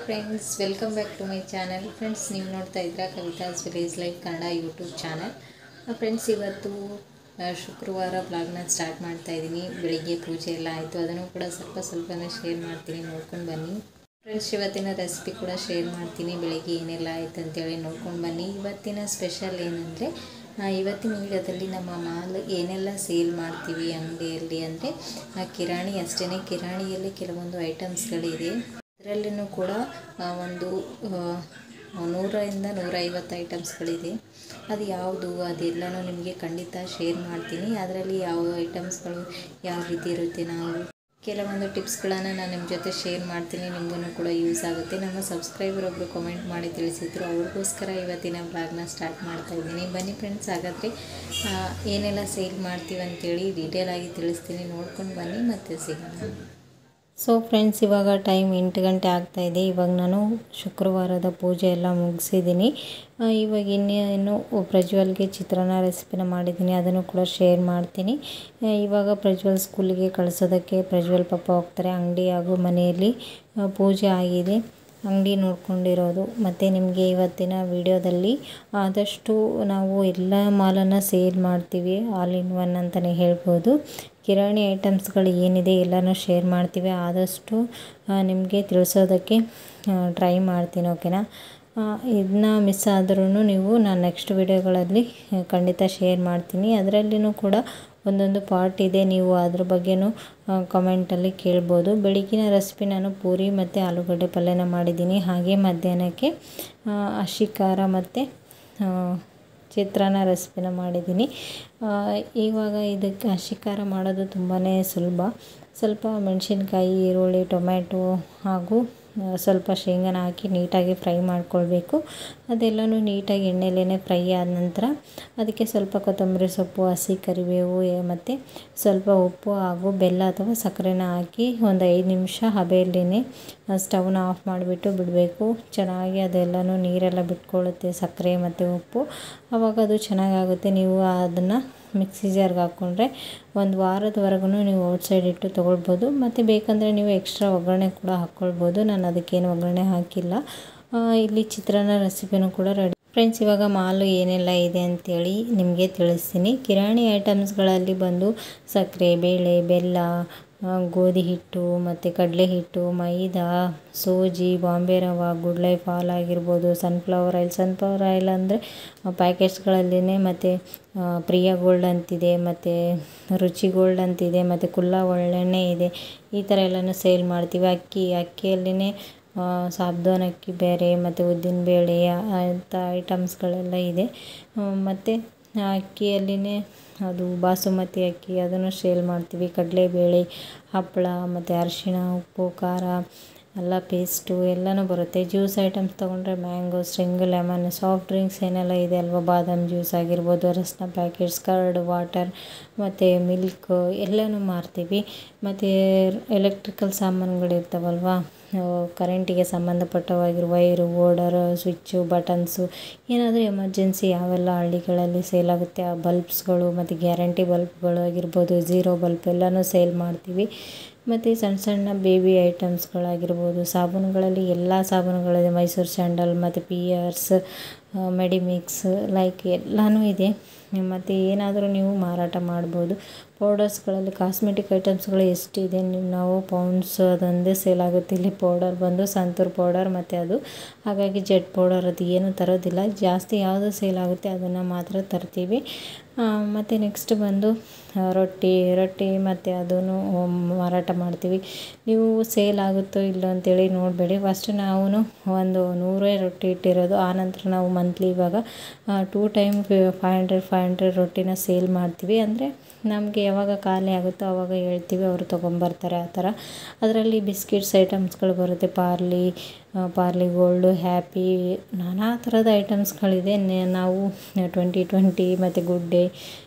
friends welcome back to my channel friends ನೀವು ನೋಡ್ತಾ ಇದ್ದೀರಾ Kavitha's village life Kannada YouTube channel friends ಇವತ್ತು ಆ, ಶುಕ್ರವಾರ ಬ್ಲಾಗ್ನ ಸ್ಟಾರ್ಟ್ ಮಾಡ್ತಾ ಇದ್ದೀನಿ ಬೆಳಿಗ್ಗೆ ಪೂಜೆ ಎಲ್ಲ ಆಯಿತು ಅದನ್ನು ಕೂಡ ಸ್ವಲ್ಪ ಸ್ವಲ್ಪನೇ ಶೇರ್ ಮಾಡ್ತೀನಿ ನೋಡ್ಕೊಂಡು ಬನ್ನಿ ಫ್ರೆಂಡ್ಸ್ ಇವತ್ತಿನ ರೆಸಿಪಿ ಕೂಡ ಶೇರ್ ಮಾಡ್ತೀನಿ ಬೆಳಿಗ್ಗೆ ಏನೆಲ್ಲ ಆಯಿತು ಅಂತೇಳಿ ನೋಡ್ಕೊಂಡು ಬನ್ನಿ ಇವತ್ತಿನ ಸ್ಪೆಷಲ್ ಏನಂದರೆ ಇವತ್ತಿನ ವಿಡಿಯೋದಲ್ಲಿ ನಮ್ಮ ಮಾಲ್ ಏನೆಲ್ಲ ಸೇಲ್ ಮಾಡ್ತೀವಿ ಅಂಗಡಿಯಲ್ಲಿ ಅಂದರೆ ಕಿರಾಣಿ ಅಷ್ಟೇ ಕಿರಾಣಿಯಲ್ಲಿ ಕೆಲವೊಂದು ಐಟಮ್ಸ್ಗಳಿದೆ ಅದರಲ್ಲಿನೂ ಕೂಡ ಆ, ಒಂದು ಆ, ನೂರರಿಂದ ನೂರೈವತ್ತು ಐಟಮ್ಸ್ಗಳಿದೆ ಅದು ಯಾವುದು ಅದೆಲ್ಲನೂ ನಿಮಗೆ ಖಂಡಿತ ಶೇರ್ ಮಾಡ್ತೀನಿ ಅದರಲ್ಲಿ ಯಾವ ಐಟಮ್ಸ್ಗಳು ಯಾವ ರೀತಿ ಇರುತ್ತೆ ನಾವು ಕೆಲವೊಂದು ಟಿಪ್ಸ್ಗಳನ್ನು ನಾನು ನಿಮ್ಮ ಜೊತೆ ಶೇರ್ ಮಾಡ್ತೀನಿ ನಿಮಗೂ ಕೂಡ ಯೂಸ್ ಆಗುತ್ತೆ ನಮ್ಮ ಸಬ್ಸ್ಕ್ರೈಬರ್ ಒಬ್ಬರು ಕಮೆಂಟ್ ಮಾಡಿ ತಿಳಿಸಿದ್ರು ಅವ್ರಿಗೋಸ್ಕರ ಇವತ್ತಿನ ಬ್ಲಾಗ್ನ ಸ್ಟಾರ್ಟ್ ಮಾಡ್ತಾ ಇದ್ದೀನಿ ಬನ್ನಿ ಫ್ರೆಂಡ್ಸ್ ಹಾಗಾದರೆ ಆ, ಏನೆಲ್ಲ ಸೇಲ್ ಮಾಡ್ತೀವಿ ಅಂತೇಳಿ ಡೀಟೇಲ್ ಆಗಿ ತಿಳಿಸ್ತೀನಿ ನೋಡ್ಕೊಂಡು ಬನ್ನಿ ಮತ್ತೆ ಸಿಗೋಣ ಸೊ ಫ್ರೆಂಡ್ಸ್ ಇವಾಗ ಟೈಮ್ ಎಂಟು ಗಂಟೆ ಆಗ್ತಾ ಇದೆ ಇವಾಗ ನಾನು ಶುಕ್ರವಾರದ ಪೂಜೆ ಎಲ್ಲ ಮುಗಿಸಿದ್ದೀನಿ ಆ, ಇವಾಗ ಇನ್ನೇನು ಪ್ರಜ್ವಲ್ಗೆ ಚಿತ್ರಾನ್ನ ರೆಸಿಪಿನ ಮಾಡಿದ್ದೀನಿ ಅದನ್ನು ಕೂಡ ಶೇರ್ ಮಾಡ್ತೀನಿ ಆ, ಇವಾಗ ಪ್ರಜ್ವಲ್ ಸ್ಕೂಲಿಗೆ ಕಳಿಸೋದಕ್ಕೆ ಪ್ರಜ್ವಲ್ ಪಪ್ಪ ಹೋಗ್ತಾರೆ ಅಂಗಡಿ ಹಾಗೂ ಮನೆಯಲ್ಲಿ ಆ, ಪೂಜೆ ಆಗಿದೆ ಅಂಗಡಿ ನೋಡ್ಕೊಂಡಿರೋದು ಮತ್ತು ನಿಮಗೆ ಇವತ್ತಿನ ವಿಡಿಯೋದಲ್ಲಿ ಆದಷ್ಟು ನಾವು ಎಲ್ಲ ಮಾಲನ್ನು ಸೇಲ್ ಮಾಡ್ತೀವಿ ಆಲ್ ಇನ್ ಒನ್ ಅಂತಲೇ ಹೇಳ್ಬೋದು ಕಿರಾಣಿ ಐಟಮ್ಸ್ಗಳು ಏನಿದೆ ಎಲ್ಲನೂ ಶೇರ್ ಮಾಡ್ತೀವಿ ಆದಷ್ಟು ನಿಮಗೆ ತಿಳಿಸೋದಕ್ಕೆ ಟ್ರೈ ಮಾಡ್ತೀನಿ ಓಕೆನಾ ಇದನ್ನ ಮಿಸ್ ಆದ್ರೂ ನೀವು ನಾನು ನೆಕ್ಸ್ಟ್ ವಿಡಿಯೋಗಳಲ್ಲಿ ಖಂಡಿತ ಶೇರ್ ಮಾಡ್ತೀನಿ ಅದರಲ್ಲಿನೂ ಕೂಡ ಒಂದೊಂದು ಪಾರ್ಟ್ ಇದೆ ನೀವು ಅದ್ರ ಬಗ್ಗೆನೂ ಕಮೆಂಟಲ್ಲಿ ಕೇಳ್ಬೋದು ಬೆಳಗಿನ ರೆಸಿಪಿ ನಾನು ಪೂರಿ ಮತ್ತು ಆಲೂಗಡ್ಡೆ ಪಲ್ಯನ ಮಾಡಿದ್ದೀನಿ ಹಾಗೆ ಮಧ್ಯಾಹ್ನಕ್ಕೆ ಆ, ಹಸಿ ಖಾರ ಮತ್ತು ಆ, ಚಿತ್ರಾನ್ನ ರೆಸಿಪಿನ ಮಾಡಿದ್ದೀನಿ ಆ, ಇವಾಗ ಇದಕ್ಕೆ ಹಸಿ ಖಾರ ಮಾಡೋದು ತುಂಬಾ ಸುಲಭ ಸ್ವಲ್ಪ ಮೆಣಸಿನ್ಕಾಯಿ ಈರುಳ್ಳಿ ಟೊಮ್ಯಾಟೊ ಹಾಗೂ ಆ, ಸ್ವಲ್ಪ ಶೇಂಗಾನ ಹಾಕಿ ನೀಟಾಗಿ ಫ್ರೈ ಮಾಡ್ಕೊಳ್ಬೇಕು ಅದೆಲ್ಲನೂ ನೀಟಾಗಿ ಎಣ್ಣೆಲೇ ಫ್ರೈ ಆದ ನಂತರ ಅದಕ್ಕೆ ಸ್ವಲ್ಪ ಕೊತ್ತಂಬರಿ ಸೊಪ್ಪು ಹಸಿ ಕರಿಬೇವು ಎ- ಮತ್ತು ಸ್ವಲ್ಪ ಉಪ್ಪು ಹಾಗೂ ಬೆಲ್ಲ ಅಥವಾ ಸಕ್ಕರೆನ ಹಾಕಿ ಒಂದು ಐದು ನಿಮಿಷ ಹಬೆಯಲ್ಲಿನೇ ಸ್ಟವ್ನ ಆಫ್ ಮಾಡಿಬಿಟ್ಟು ಬಿಡಬೇಕು ಚೆನ್ನಾಗಿ ಅದೆಲ್ಲನೂ ನೀರೆಲ್ಲ ಬಿಟ್ಕೊಳ್ಳುತ್ತೆ ಸಕ್ಕರೆ ಮತ್ತು ಉಪ್ಪು ಆವಾಗ ಅದು ಚೆನ್ನಾಗಾಗುತ್ತೆ ನೀವು ಅದನ್ನು ಮಿಕ್ಸಿ ಜಾರ್ಗೆ ಹಾಕ್ಕೊಂಡ್ರೆ ಒಂದು ವಾರದವರೆಗೂ ನೀವು ಔಟ್ಸೈಡ್ ಇಟ್ಟು ತೊಗೊಳ್ಬೋದು ಮತ್ತು ಬೇಕಂದರೆ ನೀವು ಎಕ್ಸ್ಟ್ರಾ ಒಗ್ಗರಣೆ ಕೂಡ ಹಾಕ್ಕೊಳ್ಬೋದು ನಾನು ಅದಕ್ಕೇನು ಒಗ್ಗರಣೆ ಹಾಕಿಲ್ಲ ಆ, ಇಲ್ಲಿ ಚಿತ್ರಾನ್ನ ರೆಸಿಪಿನೂ ಕೂಡ ರೆಡಿ ಫ್ರೆಂಡ್ಸ್ ಇವಾಗ ಮಾಲು ಏನೆಲ್ಲ ಇದೆ ಅಂತೇಳಿ ನಿಮಗೆ ತಿಳಿಸ್ತೀನಿ ಕಿರಾಣಿ ಐಟಮ್ಸ್ಗಳಲ್ಲಿ ಬಂದು ಸಕ್ಕರೆ ಬೇಳೆ ಬೆಲ್ಲ ಆ, ಗೋಧಿ ಹಿಟ್ಟು ಮತ್ತು ಕಡಲೆ ಹಿಟ್ಟು ಮೈದಾ ಸೂಜಿ ಬಾಂಬೆ ರವೆ ಗುಡ್ ಲೈಫ್ ಹಾಲ್ ಆಗಿರ್ಬೋದು ಸನ್ಫ್ಲವರ್ ಆಯಿಲ್ ಸನ್ಫ್ಲವರ್ ಆಯಿಲ್ ಅಂದರೆ ಪ್ಯಾಕೆಟ್ಸ್ಗಳಲ್ಲಿನೇ ಮತ್ತು ಪ್ರಿಯಾ ಗೋಲ್ಡ್ ಅಂತಿದೆ ಮತ್ತು ರುಚಿ ಗೋಲ್ಡ್ ಅಂತಿದೆ ಮತ್ತು ಕುಲ್ಲ ಒಳ್ಳೆಣ್ಣೆ ಇದೆ ಈ ಥರ ಎಲ್ಲನೂ ಸೇಲ್ ಮಾಡ್ತೀವಿ ಅಕ್ಕಿ ಅಕ್ಕಿಯಲ್ಲಿನೇ ಸಾಬ್ದಾನ್ ಅಕ್ಕಿ ಬೇರೆ ಮತ್ತು ಉದ್ದಿನಬೇಳೆ ಅಂಥ ಐಟಮ್ಸ್ಗಳೆಲ್ಲ ಇದೆ ಮತ್ತು ಅಕ್ಕಿಯಲ್ಲಿನೇ ಅದು ಬಾಸುಮತಿ ಅಕ್ಕಿ ಅದನ್ನು ಸೇಲ್ ಮಾಡ್ತೀವಿ ಕಡಲೆಬೇಳೆ ಹಪ್ಪಳ ಮತ್ತು ಅರಿಶಿಣ ಉಪ್ಪು ಖಾರ ಎಲ್ಲ ಪೇಸ್ಟು ಎಲ್ಲನೂ ಬರುತ್ತೆ ಜ್ಯೂಸ್ ಐಟಮ್ಸ್ ತೊಗೊಂಡ್ರೆ mango Sting lemon soft drinks ಏನೆಲ್ಲ ಇದೆ ಅಲ್ವಾ ಬಾದಾಮ್ ಜ್ಯೂಸ್ ಆಗಿರ್ಬೋದು ರಸ್ನ ಪ್ಯಾಕೆಟ್ಸ್ ಕರ್ಡ್ ವಾಟರ್ ಮತ್ತು ಮಿಲ್ಕ್ ಎಲ್ಲನೂ ಮಾರ್ತೀವಿ ಮತ್ತು ಎಲೆಕ್ಟ್ರಿಕಲ್ ಸಾಮಾನುಗಳು ಇರ್ತಾವಲ್ವಾ ಕರೆಂಟಿಗೆ ಸಂಬಂಧಪಟ್ಟವಾಗಿರುವ ವೈರು ಓಡರ್ ಸ್ವಿಚ್ಚು ಬಟನ್ಸು ಏನಾದರೂ ಎಮರ್ಜೆನ್ಸಿ ಯಾವೆಲ್ಲ ಹಳ್ಳಿಗಳಲ್ಲಿ ಸೇಲ್ ಆಗುತ್ತೆ ಆ ಬಲ್ಬ್ಸ್ಗಳು ಮತ್ತು ಗ್ಯಾರಂಟಿ ಬಲ್ಬ್ಗಳು ಆಗಿರ್ಬೋದು ಝೀರೋ ಬಲ್ಬ್ ಎಲ್ಲನೂ ಸೇಲ್ ಮಾಡ್ತೀವಿ ಮತ್ತು ಸಣ್ಣ ಸಣ್ಣ ಬೇಬಿ ಐಟಮ್ಸ್ಗಳಾಗಿರ್ಬೋದು ಸಾಬೂನುಗಳಲ್ಲಿ ಎಲ್ಲ ಸಾಬೂನುಗಳಿದೆ ಮೈಸೂರು ಸ್ಯಾಂಡಲ್ ಮತ್ತು ಪಿಯರ್ಸ್ ಮೆಡಿಮಿಕ್ಸ್ ಲೈಕ್ ಎಲ್ಲನೂ ಇದೆ ಮತ್ತು ಏನಾದರೂ ನೀವು ಮಾರಾಟ ಮಾಡ್ಬೋದು ಪೌಡರ್ಸ್ಗಳಲ್ಲಿ ಕಾಸ್ಮೆಟಿಕ್ ಐಟಮ್ಸ್ಗಳು ಎಷ್ಟಿದೆ ನೀವು ನಾವು ಪೌಂಡ್ಸ್ ಅದೊಂದೇ ಸೇಲ್ ಆಗುತ್ತೆ ಇಲ್ಲಿ ಪೌಡರ್ ಬಂದು ಸಂತೂರ್ ಪೌಡರ್ ಮತ್ತು ಅದು ಹಾಗಾಗಿ ಜೆಟ್ ಪೌಡರ್ ಅದು ಏನು ತರೋದಿಲ್ಲ ಜಾಸ್ತಿ ಯಾವುದು ಸೇಲ್ ಆಗುತ್ತೆ ಅದನ್ನು ಮಾತ್ರ ತರ್ತೀವಿ ಮತ್ತು ನೆಕ್ಸ್ಟ್ ಬಂದು ಆ, ರೊಟ್ಟಿ ರೊಟ್ಟಿ ಮತ್ತು ಅದನ್ನು ಮಾರಾಟ ಮಾಡ್ತೀವಿ ನೀವು ಸೇಲ್ ಆಗುತ್ತೋ ಇಲ್ಲೋ ಅಂತೇಳಿ ನೋಡಬೇಡಿ ಫಸ್ಟ್ ನಾವು ಒಂದು ನೂರೇ ರೊಟ್ಟಿ ಇಟ್ಟಿರೋದು ಆನಂತರ ನಾವು ಮಂತ್ಲಿ ಇವಾಗ two time five hundred five hundred ರೊಟ್ಟಿನ ಸೇಲ್ ಮಾಡ್ತೀವಿ ಅಂದರೆ ನಮಗೆ ಯಾವಾಗ ಖಾಲಿ ಆಗುತ್ತೋ ಆವಾಗ ಹೇಳ್ತೀವಿ ಅವರು ತೊಗೊಂಬರ್ತಾರೆ ಆ ಥರ ಅದರಲ್ಲಿ ಬಿಸ್ಕಿಟ್ಸ್ ಐಟಮ್ಸ್ಗಳು ಬರುತ್ತೆ ಪಾರ್ಲಿ ಆ, ಪಾರ್ಲಿ ಗೋಲ್ಡು ಹ್ಯಾಪಿ ನಾನಾ ಥರದ ಐಟಮ್ಸ್ಗಳಿದೆ ನೆ- ನಾವು ಟ್ವೆಂಟಿ ಟ್ವೆಂಟಿ ಮತ್ತು ಗುಡ್ ಡೇ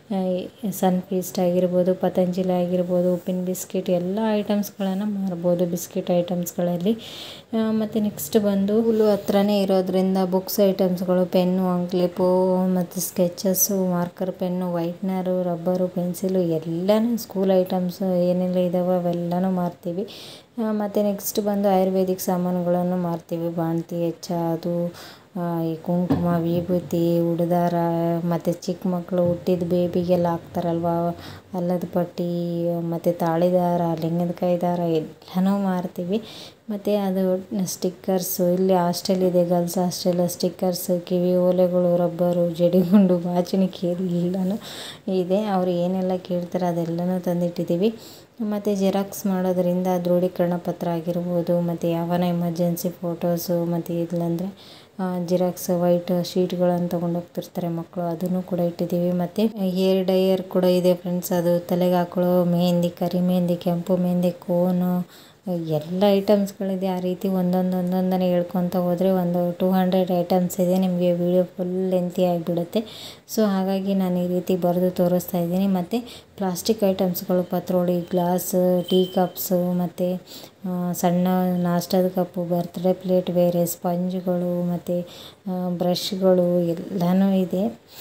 ಸನ್ ಫೀಸ್ಟ್ ಆಗಿರ್ಬೋದು ಪತಂಜಲಿ ಆಗಿರ್ಬೋದು ಉಪ್ಪಿನ ಬಿಸ್ಕಿಟ್ ಎಲ್ಲ ಐಟಮ್ಸ್ಗಳನ್ನು ಮಾರ್ಬೋದು ಬಿಸ್ಕಿಟ್ ಐಟಮ್ಸ್ಗಳಲ್ಲಿ ಮತ್ತು ನೆಕ್ಸ್ಟ್ ಬಂದು ಹುಲ್ಲು ಹತ್ರನೇ ಇರೋದ್ರಿಂದ ಬುಕ್ಸ್ ಐಟಮ್ಸ್ಗಳು ಪೆನ್ನು ಅಂಕ್ಲಿಪು ಮತ್ತು sketches marker pen whitener rubber pencil ಎಲ್ಲನೂ ಸ್ಕೂಲ್ ಐಟಮ್ಸ್ ಏನೆಲ್ಲ ಇದ್ದಾವೆ ಅವೆಲ್ಲನೂ ಮಾರ್ತೀವಿ ಮತ್ತು ನೆಕ್ಸ್ಟ್ ಬಂದು ಆಯುರ್ವೇದಿಕ್ ಸಾಮಾನುಗಳನ್ನು ಮಾರ್ತೀವಿ ಬಾಣಂತಿ ಹೆಚ್ಚ ಅದು ಆ, ಈ ಕುಂಕುಮ ವಿಭೂತಿ ಉಡ್ದಾರ ಮತ್ತು ಚಿಕ್ಕ ಮಕ್ಕಳು ಹುಟ್ಟಿದ ಬೇಬಿಗೆಲ್ಲ ಹಾಕ್ತಾರಲ್ವ ಅಲ್ಲದ ಪಟ್ಟಿ ಮತ್ತು ತಾಳಿದಾರ ಲಿಂಗದಕಾಯಿ ದಾರ ಎಲ್ಲನೂ ಮಾರ್ತೀವಿ ಮತ್ತು ಅದು ಸ್ಟಿಕ್ಕರ್ಸು ಇಲ್ಲಿ ಹಾಸ್ಟೆಲ್ ಇದೆ ಗರ್ಲ್ಸ್ ಹಾಸ್ಟೆಲ್ ಸ್ಟಿಕ್ಕರ್ಸ್ ಕಿವಿ ಓಲೆಗಳು ರಬ್ಬರು ಜಡಿಗುಂಡು ಬಾಚಣಿಕೆ ಎಲ್ಲನೂ ಇದೆ ಅವ್ರು ಏನೆಲ್ಲ ಕೇಳ್ತಾರೆ ಅದೆಲ್ಲನೂ ತಂದಿಟ್ಟಿದ್ದೀವಿ ಮತ್ತು ಜೆರಾಕ್ಸ್ ಮಾಡೋದರಿಂದ ದೃಢೀಕರಣ ಪತ್ರ ಆಗಿರ್ಬೋದು ಮತ್ತು ಯಾವನ ಎಮರ್ಜೆನ್ಸಿ ಫೋಟೋಸು ಮತ್ತು ಇಲ್ಲಾಂದರೆ ಜಿರಾಕ್ಸ್ ವೈಟ್ ಶೀಟ್ಗಳನ್ನು ತೊಗೊಂಡು ಹೋಗ್ತಿರ್ತಾರೆ ಮಕ್ಕಳು ಅದನ್ನು ಕೂಡ ಇಟ್ಟಿದ್ದೀವಿ ಮತ್ತು ಹೇರ್ ಡೈಯರ್ ಕೂಡ ಇದೆ ಫ್ರೆಂಡ್ಸ್ ಅದು ತಲೆಗೆ ಹಾಕೊಳ್ಳೋ ಮೆಹಂದಿ ಕರಿ ಮೆಹಂದಿ ಕೆಂಪು ಮೆಹಂದಿ ಕೋನು ಎಲ್ಲ ಐಟಮ್ಸ್ಗಳಿದೆ ಆ ರೀತಿ ಒಂದೊಂದು ಒಂದೊಂದನ್ನೇ ಹೇಳ್ಕೊತ ಹೋದರೆ ಒಂದು ಟೂ ಹಂಡ್ರೆಡ್ ಐಟಮ್ಸ್ ಇದೆ ನಿಮಗೆ ವಿಡಿಯೋ ಫುಲ್ ಲೆಂತಿ ಆಗಿಬಿಡುತ್ತೆ ಸೊ ಹಾಗಾಗಿ ನಾನು ಈ ರೀತಿ ಬರೆದು ತೋರಿಸ್ತಾ ಇದ್ದೀನಿ ಮತ್ತು ಪ್ಲಾಸ್ಟಿಕ್ ಐಟಮ್ಸ್ಗಳು ಪತ್ರೋಳಿ ಗ್ಲಾಸ್ ಟೀ ಕಪ್ಸು ಮತ್ತು ಸಣ್ಣ ನಾಷ್ಟದ ಕಪ್ಪು ಬರ್ತ್ಡೇ ಪ್ಲೇಟ್ ಬೇರೆ ಸ್ಪಂಜ್ಗಳು ಮತ್ತು ಬ್ರಷ್ಗಳು ಎಲ್ಲನೂ ಇದೆ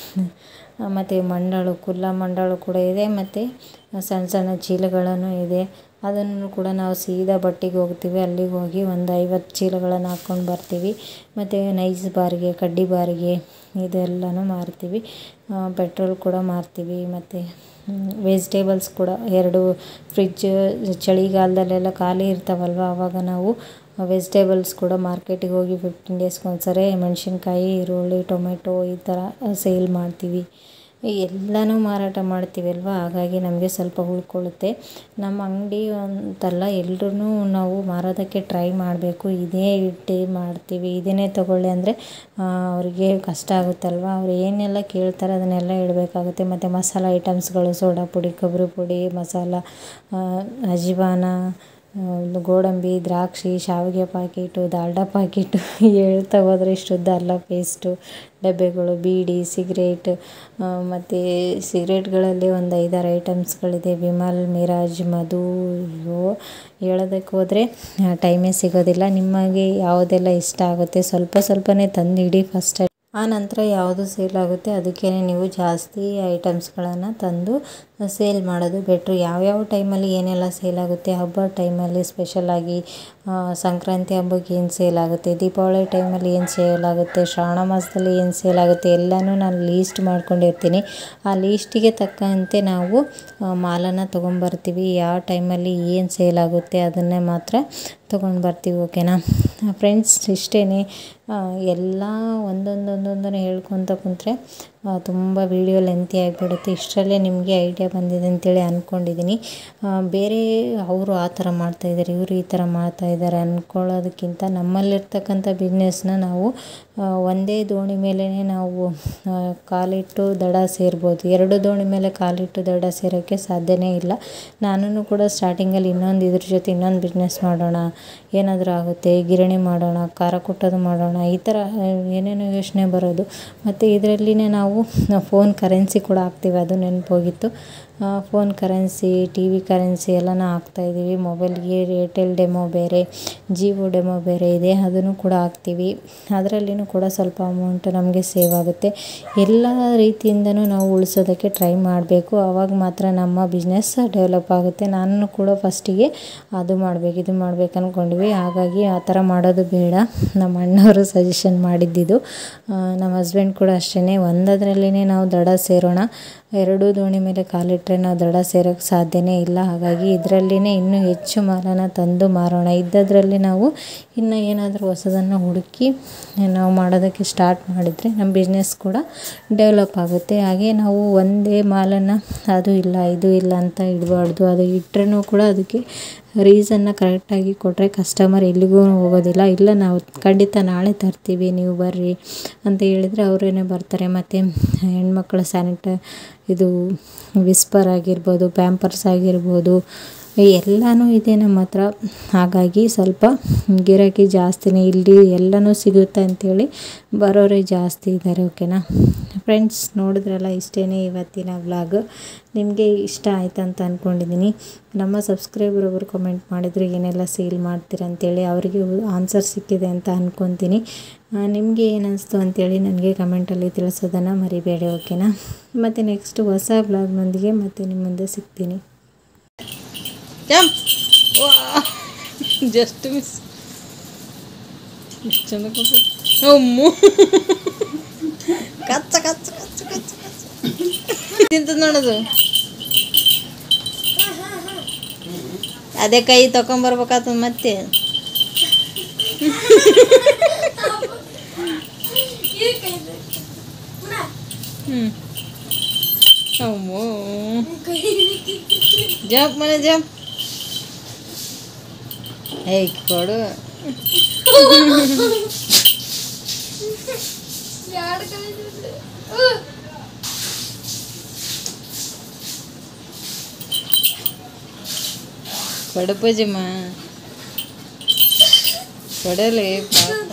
ಮತ್ತು ಮಂಡಾಳು ಕುಲ್ಲ ಮಂಡಾಳು ಕೂಡ ಇದೆ ಮತ್ತು ಸಣ್ಣ ಸಣ್ಣ ಚೀಲಗಳನ್ನು ಇದೆ ಅದನ್ನು ಕೂಡ ನಾವು ಸೀದಾ ಬಟ್ಟಿಗೆ ಹೋಗ್ತೀವಿ ಅಲ್ಲಿಗೆ ಹೋಗಿ ಒಂದು ಐವತ್ತು ಚೀಲಗಳನ್ನು ಹಾಕ್ಕೊಂಡು ಬರ್ತೀವಿ ಮತ್ತು ನೈಸ್ ಬಾರಿಗೆ ಕಡ್ಡಿ ಬಾರಿಗೆ ಇದೆಲ್ಲನೂ ಮಾರ್ತೀವಿ ಪೆಟ್ರೋಲ್ ಕೂಡ ಮಾರ್ತೀವಿ ಮತ್ತು ವೆಜಿಟೇಬಲ್ಸ್ ಕೂಡ ಎರಡು ಫ್ರಿಜ್ ಚಳಿಗಾಲದಲ್ಲೆಲ್ಲ ಖಾಲಿ ಇರ್ತಾವಲ್ವ ಆವಾಗ ನಾವು ವೆಜಿಟೇಬಲ್ಸ್ ಕೂಡ ಮಾರ್ಕೆಟಿಗೆ ಹೋಗಿ ಫಿಫ್ಟೀನ್ ಡೇಸ್ಗೆ ಒಂದ್ಸರಿ ಮೆಣಸಿನ್ಕಾಯಿ ಈರುಳ್ಳಿ ಟೊಮೆಟೊ ಈ ಥರ ಸೇಲ್ ಮಾಡ್ತೀವಿ ಎಲ್ಲನೂ ಮಾರಾಟ ಮಾಡ್ತೀವಿ ಅಲ್ವಾ ಹಾಗಾಗಿ ನಮಗೆ ಸ್ವಲ್ಪ ಉಳ್ಕೊಳ್ಳುತ್ತೆ ನಮ್ಮ ಅಂಗಡಿ ಅಂತಲ್ಲ ಎಲ್ರೂ ನಾವು ಮಾರೋದಕ್ಕೆ ಟ್ರೈ ಮಾಡಬೇಕು ಇದೇ ಇಟ್ಟು ಮಾಡ್ತೀವಿ ಇದನ್ನೇ ತಗೊಳ್ಳಿ ಅಂದರೆ ಅವ್ರಿಗೆ ಕಷ್ಟ ಆಗುತ್ತಲ್ವ ಅವ್ರು ಏನೆಲ್ಲ ಕೇಳ್ತಾರೆ ಅದನ್ನೆಲ್ಲ ಇಡಬೇಕಾಗುತ್ತೆ ಮತ್ತು ಮಸಾಲ ಐಟಮ್ಸ್ಗಳು ಸೋಡಾ ಪುಡಿ ಕೊಬ್ಬರಿ ಪುಡಿ ಮಸಾಲ ಅಜ್ವಾನ ಗೋಡಂಬಿ ದ್ರಾಕ್ಷಿ ಶಾವಿಗೆ ಪಾಕೀಟು ದಾಲ್ಡಾ ಪಾಕೀಟು ಹೇಳ್ತಾ ಹೋದರೆ ಇಷ್ಟುದ್ದ ಅಲ್ಲ ಪೇಸ್ಟು ಡಬ್ಬೆಗಳು ಬೀಡಿ ಸಿಗ್ರೇಟ್ ಮತ್ತು ಸಿಗ್ರೇಟ್ಗಳಲ್ಲಿ ಒಂದು ಐದಾರು ಐಟಮ್ಸ್ಗಳಿದೆ ವಿಮಲ್ ಮಿರಾಜ್ ಮಧು ಅಯ್ಯೋ ಹೇಳೋದಕ್ಕೆ ಹೋದರೆ ಟೈಮೇ ಸಿಗೋದಿಲ್ಲ ನಿಮಗೆ ಯಾವುದೆಲ್ಲ ಇಷ್ಟ ಆಗುತ್ತೆ ಸ್ವಲ್ಪ ಸ್ವಲ್ಪನೇ ತಂದಿಡಿ ಫಸ್ಟ್ ಆ ನಂತರ ಯಾವುದು ಸೇಲ್ ಆಗುತ್ತೆ ಅದಕ್ಕೇ ನೀವು ಜಾಸ್ತಿ ಐಟಮ್ಸ್ಗಳನ್ನು ತಂದು ಸೇಲ್ ಮಾಡೋದು ಬೆಟ್ರು ಯಾವ್ಯಾವ ಟೈಮಲ್ಲಿ ಏನೆಲ್ಲ ಸೇಲ್ ಆಗುತ್ತೆ ಹಬ್ಬದ ಟೈಮಲ್ಲಿ ಸ್ಪೆಷಲಾಗಿ ಸಂಕ್ರಾಂತಿ ಹಬ್ಬಕ್ಕೆ ಏನು ಸೇಲ್ ಆಗುತ್ತೆ ದೀಪಾವಳಿ ಟೈಮಲ್ಲಿ ಏನು ಸೇಲ್ ಆಗುತ್ತೆ ಶ್ರಾವಣ ಮಾಸದಲ್ಲಿ ಏನು ಸೇಲ್ ಆಗುತ್ತೆ ಎಲ್ಲನೂ ನಾನು ಲೀಸ್ಟ್ ಮಾಡ್ಕೊಂಡಿರ್ತೀನಿ ಆ ಲೀಸ್ಟಿಗೆ ತಕ್ಕಂತೆ ನಾವು ಮಾಲನ್ನು ತೊಗೊಂಬರ್ತೀವಿ ಯಾವ ಟೈಮಲ್ಲಿ ಏನು ಸೇಲ್ ಆಗುತ್ತೆ ಅದನ್ನೇ ಮಾತ್ರ ತೊಗೊಂಡು ಬರ್ತೀವಿ ಓಕೆನಾ ಫ್ರೆಂಡ್ಸ್ ಇಷ್ಟೇ ಎಲ್ಲ ಒಂದೊಂದು ಒಂದೊಂದನ್ನು ಹೇಳ್ಕೊತ ಕುಂತರೆ ತುಂಬ ವೀಡಿಯೋ ಲೆಂತಿ ಆಗಿಬಿಡುತ್ತೆ ಇಷ್ಟರಲ್ಲೇ ನಿಮಗೆ ಐಡಿಯಾ ಬಂದಿದೆ ಅಂತೇಳಿ ಅಂದ್ಕೊಂಡಿದ್ದೀನಿ ಬೇರೆ ಅವರು ಆ ಥರ ಮಾಡ್ತಾಯಿದ್ದಾರೆ ಇವರು ಈ ಥರ ಮಾಡ್ತಾಯಿದ್ದಾರೆ ಅಂದ್ಕೊಳ್ಳೋದಕ್ಕಿಂತ ನಮ್ಮಲ್ಲಿರ್ತಕ್ಕಂಥ ಬಿಸ್ನೆಸ್ನ ನಾವು ಒಂದೇ ದೋಣಿ ಮೇಲೇ ನಾವು ಕಾಲಿಟ್ಟು ದಡ ಸೇರ್ಬೋದು ಎರಡು ದೋಣಿ ಮೇಲೆ ಕಾಲಿಟ್ಟು ದಡ ಸೇರೋಕ್ಕೆ ಸಾಧ್ಯನೇ ಇಲ್ಲ ನಾನು ಕೂಡ ಸ್ಟಾರ್ಟಿಂಗಲ್ಲಿ ಇನ್ನೊಂದು ಇದ್ರ ಜೊತೆ ಇನ್ನೊಂದು ಬಿಸ್ನೆಸ್ ಮಾಡೋಣ ಏನಾದರೂ ಆಗುತ್ತೆ ಗಿರಣಿ ಮಾಡೋಣ ಖಾರ ಕುಟ್ಟೋದು ಮಾಡೋಣ ಈ ಥರ ಏನೇನೋ ಯೋಚನೆ ಬರೋದು ಮತ್ತು ಇದರಲ್ಲಿನೇ ನಾವು ಫೋನ್ ಕರೆನ್ಸಿ ಕೂಡ ಹಾಕ್ತೀವಿ ಅದು ನೆನಪೋಗಿತ್ತು phone currency T V currency ಎಲ್ಲನೂ ಹಾಕ್ತಾಯಿದ್ದೀವಿ ಮೊಬೈಲ್ಗೆ ಏರ್ಟೆಲ್ ಡೆಮೋ ಬೇರೆ ಜಿಯೋ ಡೆಮೋ ಬೇರೆ ಇದೆ ಅದನ್ನು ಕೂಡ ಹಾಕ್ತೀವಿ ಅದರಲ್ಲಿನೂ ಕೂಡ ಸ್ವಲ್ಪ ಅಮೌಂಟ್ ನಮಗೆ ಸೇವ್ ಆಗುತ್ತೆ ಎಲ್ಲ ರೀತಿಯಿಂದನೂ ನಾವು ಉಳಿಸೋದಕ್ಕೆ ಟ್ರೈ ಮಾಡಬೇಕು ಆವಾಗ ಮಾತ್ರ ನಮ್ಮ ಬಿಸ್ನೆಸ್ ಡೆವಲಪ್ ಆಗುತ್ತೆ ನಾನು ಕೂಡ ಫಸ್ಟಿಗೆ ಅದು ಮಾಡಬೇಕು ಇದು ಮಾಡ್ಬೇಕು ಅಂದ್ಕೊಂಡ್ವಿ ಹಾಗಾಗಿ ಆ ಥರ ಮಾಡೋದು ಬೇಡ ನಮ್ಮ ಅಣ್ಣವರು ಸಜೆಷನ್ ಮಾಡಿದ್ದಿದ್ದು ನಮ್ಮ ಹಸ್ಬೆಂಡ್ ಕೂಡ ಅಷ್ಟೇ ಒಂದದ್ರಲ್ಲೇ ನಾವು ದಡ ಸೇರೋಣ ಎರಡೂ ದೋಣಿ ಮೇಲೆ ಕಾಲಿಟ್ಟರೆ ನಾವು ದಡ ಸೇರೋಕ್ಕೆ ಸಾಧ್ಯನೇ ಇಲ್ಲ ಹಾಗಾಗಿ ಇದರಲ್ಲಿನೇ ಇನ್ನೂ ಹೆಚ್ಚು ಮಾಲನ್ನು ತಂದು ಮಾರೋಣ ಇದ್ದದ್ರಲ್ಲಿ ನಾವು ಇನ್ನು ಏನಾದರೂ ಹೊಸದನ್ನು ಹುಡುಕಿ ನಾವು ಮಾಡೋದಕ್ಕೆ ಸ್ಟಾರ್ಟ್ ಮಾಡಿದರೆ ನಮ್ಮ ಬಿಸ್ನೆಸ್ ಕೂಡ ಡೆವಲಪ್ ಆಗುತ್ತೆ ಹಾಗೆ ನಾವು ಒಂದೇ ಮಾಲನ್ನು ಅದು ಇಲ್ಲ ಇದು ಇಲ್ಲ ಅಂತ ಇಡಬಾರ್ದು ಅದು ಇಟ್ರೂ ಕೂಡ ಅದಕ್ಕೆ ರೀಸನ್ನ ಕರೆಕ್ಟಾಗಿ ಕೊಟ್ಟರೆ ಕಸ್ಟಮರ್ ಎಲ್ಲಿಗೂ ಹೋಗೋದಿಲ್ಲ ಇಲ್ಲ ನಾವು ಖಂಡಿತ ನಾಳೆ ತರ್ತೀವಿ ನೀವು ಬರ್ರಿ ಅಂತ ಹೇಳಿದರೆ ಅವರೇನೆ ಬರ್ತಾರೆ ಮತ್ತು ಹೆಣ್ಮಕ್ಳ ಸ್ಯಾನಿಟ ಇದು ವಿಸ್ಪರ್ ಆಗಿರ್ಬೋದು ಪ್ಯಾಂಪರ್ಸ್ ಆಗಿರ್ಬೋದು ಎಲ್ಲನೂ ಇದೆ ನಮ್ಮ ಹತ್ರ ಹಾಗಾಗಿ ಸ್ವಲ್ಪ ಗಿರಾಕಿ ಜಾಸ್ತಿನೇ ಇಲ್ಲಿ ಎಲ್ಲನೂ ಸಿಗುತ್ತೆ ಅಂಥೇಳಿ ಬರೋರೇ ಜಾಸ್ತಿ ಇದ್ದಾರೆ ಓಕೆನಾ ಫ್ರೆಂಡ್ಸ್ ನೋಡಿದ್ರಲ್ಲ ಇಷ್ಟೇ ಇವತ್ತಿನ ವ್ಲಾಗ್ ನಿಮಗೆ ಇಷ್ಟ ಆಯ್ತು ಅಂತ ಅಂದ್ಕೊಂಡಿದ್ದೀನಿ ನಮ್ಮ ಸಬ್ಸ್ಕ್ರೈಬರ್ ಒಬ್ಬರು ಕಮೆಂಟ್ ಮಾಡಿದ್ರು ಏನೆಲ್ಲ ಸೇಲ್ ಮಾಡ್ತೀರ ಅಂತೇಳಿ ಅವರಿಗೆ ಆನ್ಸರ್ ಸಿಕ್ಕಿದೆ ಅಂತ ಅಂದ್ಕೊತೀನಿ ನಿಮಗೆ ಏನು ಅನಿಸ್ತು ಅಂತೇಳಿ ನನಗೆ ಕಮೆಂಟಲ್ಲಿ ತಿಳಿಸೋದನ್ನು ಮರಿಬೇಡಿ ಓಕೆನಾ ಮತ್ತು ನೆಕ್ಸ್ಟ್ ಹೊಸ ಬ್ಲಾಗ್ನೊಂದಿಗೆ ಮತ್ತೆ ನಿಮ್ಮ ಮುಂದೆ ಸಿಗ್ತೀನಿ ಜಂಪ್ ಜಸ್ಟ್ ಮಿಸ್ ಎಷ್ಟು ಚಂದ ಕೂತು ಅಮ್ಮು ಕಚ್ಚ ಕಚ್ಚ ಕಚ್ಚ ಕಚ್ಚ ಕಚ್ಚ ತಿಂತದ ನೋಡೋದು ಅದೇ ಕೈ ತಗೊಂಬರ್ಬೇಕಾಗ್ತದ ಮತ್ತೆ ಹ್ಞೂ ಅಮ್ಮೋ ಜಂಪ್ ಮನೆ ಜಂಪ್ ಹೇಯ್ ಕೊಡು ಕೊಡು ಪೂಜಮ್ಮ ಕೊಡಲಿ ಪಾಪ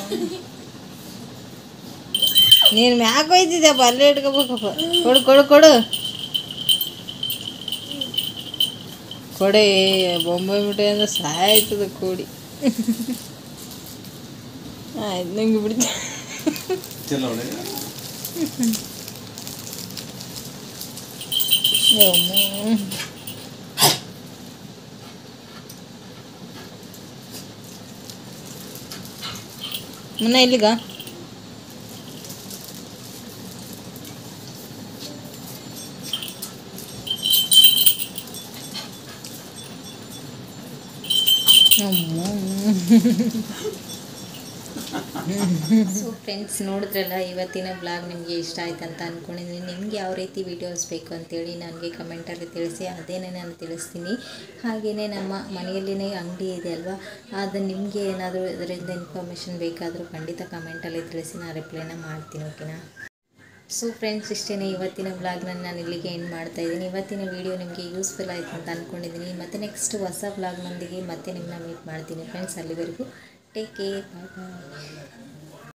ನೀನು ಮ್ಯಾಕ್ ಹೋಯ್ತಿದ್ಯಪ್ಪ ಅಲ್ಲೇ ಇಟ್ಕೋಬೇಕಪ್ಪ ಕೊಡು ಕೊಡು ಕೊಡು ಕೊಡೆ ಬೊಂಬೆ ಮಿಠಾಯಿ ಅಂದ್ರೆ ಸಾಯ್ತದ ಕೋಡಿ ಆಯ್ತು ನಂಗೆ ಬಿಡ್ತ ಮುನ್ನ ಇಲ್ಲಿಗ ಸೊ ಫ್ರೆಂಡ್ಸ್ ನೋಡಿದ್ರಲ್ಲ ಇವತ್ತಿನ ಬ್ಲಾಗ್ ನಿಮಗೆ ಇಷ್ಟ ಆಯ್ತು ಅಂತ ಅಂದ್ಕೊಂಡಿದ್ದೀನಿ ನಿಮ್ಗೆ ಯಾವ ರೀತಿ ವೀಡಿಯೋಸ್ ಬೇಕು ಅಂತೇಳಿ ನನಗೆ ಕಮೆಂಟಲ್ಲಿ ತಿಳಿಸಿ ಅದೇನೇ ನಾನು ತಿಳಿಸ್ತೀನಿ ಹಾಗೆಯೇ ನಮ್ಮ ಮನೆಯಲ್ಲಿನೇ ಅಂಗಡಿ ಇದೆ ಅಲ್ವಾ ಅದು ನಿಮಗೆ ಏನಾದರೂ ಇದರಿಂದ ಇನ್ಫಾರ್ಮೇಷನ್ ಬೇಕಾದರೂ ಖಂಡಿತ ಕಮೆಂಟಲ್ಲಿ ತಿಳಿಸಿ ನಾನು ರಿಪ್ಲೈನ ಮಾಡ್ತೀನಿ ಓಕೆನಾ ಸೊ ಫ್ರೆಂಡ್ಸ್ ಇಷ್ಟೇ ಇವತ್ತಿನ ವ್ಲಾಗ್ನ ನಾನು ಇಲ್ಲಿಗೆ ಎಂಡ್ ಮಾಡ್ತಾ ಇದ್ದೀನಿ ಇವತ್ತಿನ ವಿಡಿಯೋ ನಿಮಗೆ ಯೂಸ್ಫುಲ್ ಆಯಿತು ಅಂತ ಅಂದ್ಕೊಂಡಿದ್ದೀನಿ ಮತ್ತು ನೆಕ್ಸ್ಟ್ ಹೊಸ ವ್ಲಾಗ್ನೊಂದಿಗೆ ಮತ್ತೆ ನಿಮ್ಮನ್ನ ಮೀಟ್ ಮಾಡ್ತೀನಿ ಫ್ರೆಂಡ್ಸ್ ಅಲ್ಲಿವರೆಗೂ ಟೇಕ್ ಕೇರ್ ಬಾಯ್ ಬಾಯ್